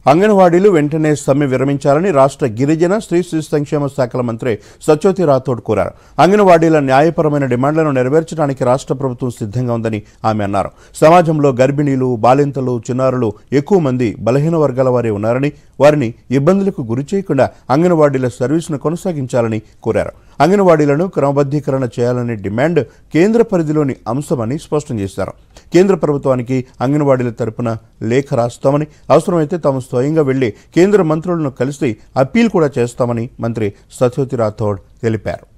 అంగన్వాడీలు వెంటనే సమ్మె విరమించాలని రాష్ట్ర గిరిజన స్త్రీ శిశు సంక్షేమ శాఖల మంత్రి సత్యోతి రాథోడ్ కోరారు అంగన్వాడీల న్యాయపరమైన డిమాండ్లను నెరవేర్చడానికి రాష్ట్ర ప్రభుత్వం సిద్ధంగా ఉందని ఆమె అన్నారు సమాజంలో గర్భిణీలు బాలింతలు చిన్నారులు ఎక్కువ మంది బలహీన వర్గాల వారే ఉన్నారని వారిని ఇబ్బందులకు గురి చేయకుండా అంగన్వాడీల సర్వీసును కొనసాగించాలని కోరారు అంగన్వాడీలను క్రమబద్ధీకరణ చేయాలనే డిమాండ్ కేంద్ర పరిధిలోని అంశమని స్పష్టం చేశారు కేంద్ర ప్రభుత్వానికి అంగన్వాడీల తరపున లేఖ రాస్తామని అవసరమైతే తాము స్వయంగా వెళ్లి కేంద్ర మంత్రులను కలిసి అప్పీల్ కూడా చేస్తామని మంత్రి సత్యవతి రాథోడ్ తెలిపారు